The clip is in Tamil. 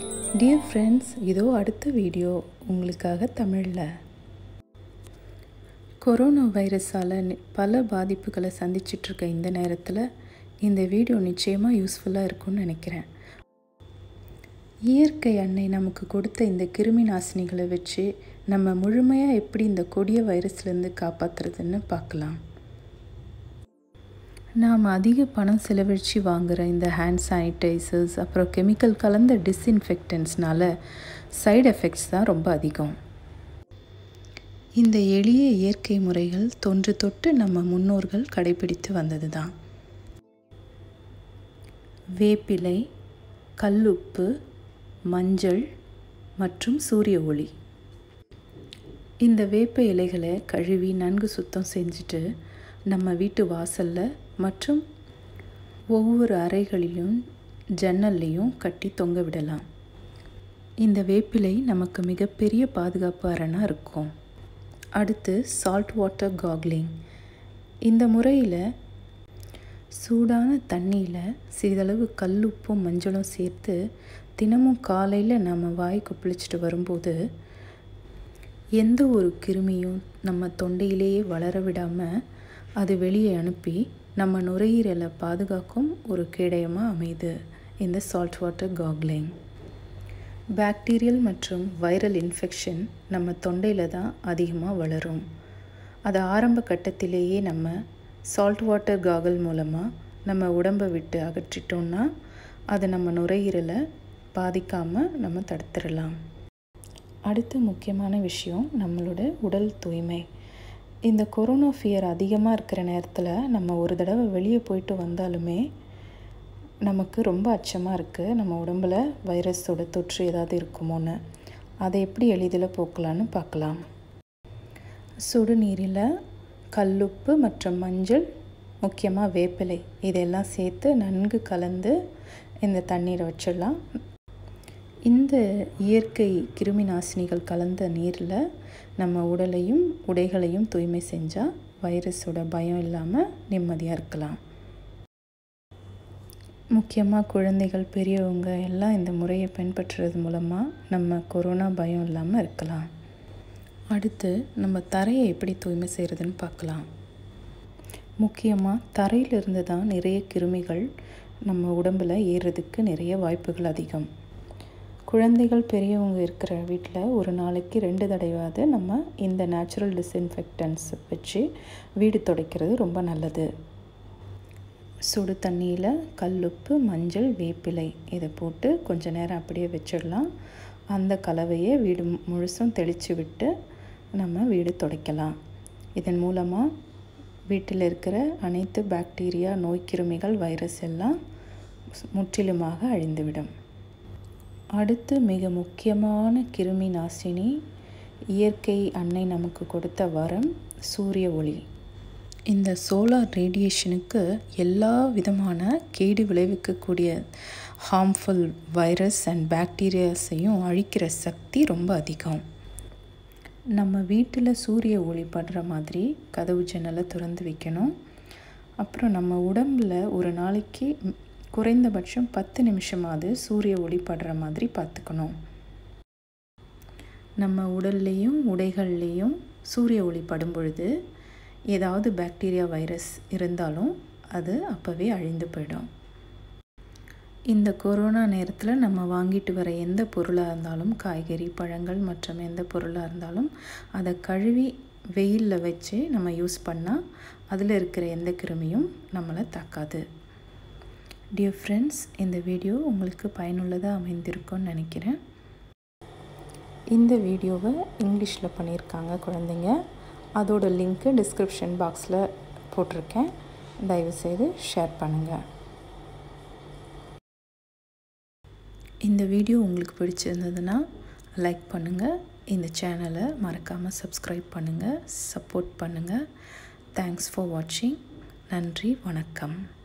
டியர் ஃப்ரெண்ட்ஸ் இதோ அடுத்த வீடியோ உங்களுக்காக தமிழில் கொரோனா வைரஸால் பல பாதிப்புகளை சந்திச்சிட்ருக்க இந்த நேரத்தில் இந்த வீடியோ நிச்சயமாக யூஸ்ஃபுல்லாக இருக்கும்னு நினைக்கிறேன் இயற்கை அன்னை நமக்கு கொடுத்த இந்த கிருமி நாசினிகளை வச்சு நம்ம முழுமையாக எப்படி இந்த கொடிய வைரஸ்லேருந்து காப்பாற்றுறதுன்னு பார்க்கலாம் நாம் அதிக பணம் செலவழித்து வாங்குகிற இந்த ஹேண்ட் சானிடைசர்ஸ் அப்புறம் கெமிக்கல் கலந்த டிஸ்இன்ஃபெக்டன்ஸ்னால சைடு எஃபெக்ட்ஸ் தான் ரொம்ப அதிகம் இந்த எளிய இயற்கை முறைகள் தொன்று தொட்டு நம்ம முன்னோர்கள் கடைபிடித்து வந்தது தான் வேப்பிலை கல்லுப்பு மஞ்சள் மற்றும் சூரிய ஒளி இந்த வேப்ப இலைகளை கழுவி நன்கு சுத்தம் செஞ்சுட்டு நம்ம வீட்டு வாசலில் மற்றும் ஒவ்வொரு அறைகளிலும் ஜன்னல்லையும் கட்டி தொங்க விடலாம் இந்த வேப்பிலை நமக்கு மிகப்பெரிய பாதுகாப்பு அரணாக இருக்கும் அடுத்து சால்ட் வாட்டர் காக்லிங் இந்த முறையில் சூடான தண்ணியில் சிறிதளவு கல்லுப்பும் மஞ்சளும் சேர்த்து தினமும் காலையில் நம்ம வாய் கொப்பளிச்சிட்டு வரும்போது எந்த ஒரு கிருமியும் நம்ம தொண்டையிலேயே வளர விடாமல் அது வெளியே அனுப்பி நம்ம நுரையீரலை பாதுகாக்கும் ஒரு கேடயமாக அமையுது இந்த சால்ட் வாட்டர் காக்லிங் பாக்டீரியல் மற்றும் வைரல் இன்ஃபெக்ஷன் நம்ம தொண்டையில் தான் அதிகமாக வளரும் அது ஆரம்ப கட்டத்திலேயே நம்ம சால்ட் வாட்டர் காகல் மூலமாக நம்ம உடம்பை விட்டு அகற்றிட்டோம்னா அது நம்ம நுரையீரலை பாதிக்காமல் நம்ம தடுத்துடலாம் அடுத்த முக்கியமான விஷயம் நம்மளோட உடல் தூய்மை இந்த கொரோனா ஃபியர் அதிகமாக இருக்கிற நேரத்தில் நம்ம ஒரு தடவை வெளியே போயிட்டு வந்தாலுமே நமக்கு ரொம்ப அச்சமாக இருக்குது நம்ம உடம்பில் வைரஸோட தொற்று ஏதாவது இருக்குமோன்னு அதை எப்படி எளிதில் போக்கலான்னு பார்க்கலாம் சுடுநீரில் கல்லுப்பு மற்றும் மஞ்சள் முக்கியமாக வேப்பிலை இதெல்லாம் சேர்த்து நன்கு கலந்து இந்த தண்ணீரை வச்சிடலாம் இந்த இயற்கை கிருமி நாசினிகள் கலந்த நீரில் நம்ம உடலையும் உடைகளையும் தூய்மை செஞ்சால் வைரஸோட பயம் இல்லாமல் நிம்மதியாக இருக்கலாம் முக்கியமாக குழந்தைகள் பெரியவங்க எல்லாம் இந்த முறையை பின்பற்றுறது மூலமாக நம்ம கொரோனா பயம் இல்லாமல் இருக்கலாம் அடுத்து நம்ம தரையை எப்படி தூய்மை செய்கிறதுன்னு பார்க்கலாம் முக்கியமாக தரையிலிருந்து தான் நிறைய கிருமிகள் நம்ம உடம்பில் ஏறுறதுக்கு நிறைய வாய்ப்புகள் அதிகம் குழந்தைகள் பெரியவங்க இருக்கிற வீட்டில் ஒரு நாளைக்கு ரெண்டு தடவையாவது நம்ம இந்த நேச்சுரல் டிஸ்இன்ஃபெக்டன்ஸ் வச்சு வீடு துடைக்கிறது ரொம்ப நல்லது சுடு தண்ணியில் கல்லுப்பு மஞ்சள் வேப்பிலை இதை போட்டு கொஞ்ச நேரம் அப்படியே வச்சிடலாம் அந்த கலவையை வீடு முழுசும் தெளித்து விட்டு நம்ம வீடு துடைக்கலாம் இதன் மூலமாக வீட்டில் இருக்கிற அனைத்து பாக்டீரியா நோய்க்கிருமிகள் வைரஸ் எல்லாம் முற்றிலுமாக அழிந்துவிடும் அடுத்து மிக முக்கியமான கிருமி நாசினி இயற்கை அன்னை நமக்கு கொடுத்த வரம் சூரிய ஒளி இந்த சோலார் ரேடியேஷனுக்கு எல்லா விதமான கேடு விளைவிக்கக்கூடிய ஹார்ம்ஃபுல் வைரஸ் அண்ட் பாக்டீரியாஸையும் அழிக்கிற சக்தி ரொம்ப அதிகம் நம்ம வீட்டில் சூரிய ஒளி படுற மாதிரி கதவு ஜன்னலை திறந்து வைக்கணும் அப்புறம் நம்ம உடம்பில் ஒரு நாளைக்கு குறைந்தபட்சம் பத்து நிமிஷமாவது சூரிய ஒளி படுற மாதிரி பார்த்துக்கணும் நம்ம உடல்லையும் உடைகள்லேயும் சூரிய ஒளி படும் பொழுது ஏதாவது பாக்டீரியா வைரஸ் இருந்தாலும் அது அப்போவே அழிந்து போயிடும் இந்த கொரோனா நேரத்தில் நம்ம வாங்கிட்டு வர எந்த பொருளாக இருந்தாலும் காய்கறி பழங்கள் மற்றும் எந்த பொருளாக இருந்தாலும் அதை கழுவி வெயிலில் வச்சு நம்ம யூஸ் பண்ணால் அதில் இருக்கிற எந்த கிருமியும் நம்மளை தாக்காது டியர் ஃப்ரெண்ட்ஸ் இந்த வீடியோ உங்களுக்கு பயனுள்ளதாக அமைந்திருக்கும்னு நினைக்கிறேன் இந்த வீடியோவை இங்கிலீஷில் பண்ணியிருக்காங்க குழந்தைங்க அதோட லிங்க்கு டிஸ்கிரிப்ஷன் பாக்ஸில் போட்டிருக்கேன் தயவுசெய்து ஷேர் பண்ணுங்கள் இந்த வீடியோ உங்களுக்கு பிடிச்சிருந்ததுன்னா லைக் பண்ணுங்கள் இந்த சேனலை மறக்காமல் சப்ஸ்கிரைப் பண்ணுங்கள் சப்போர்ட் பண்ணுங்கள் தேங்க்ஸ் ஃபார் வாட்சிங் நன்றி வணக்கம்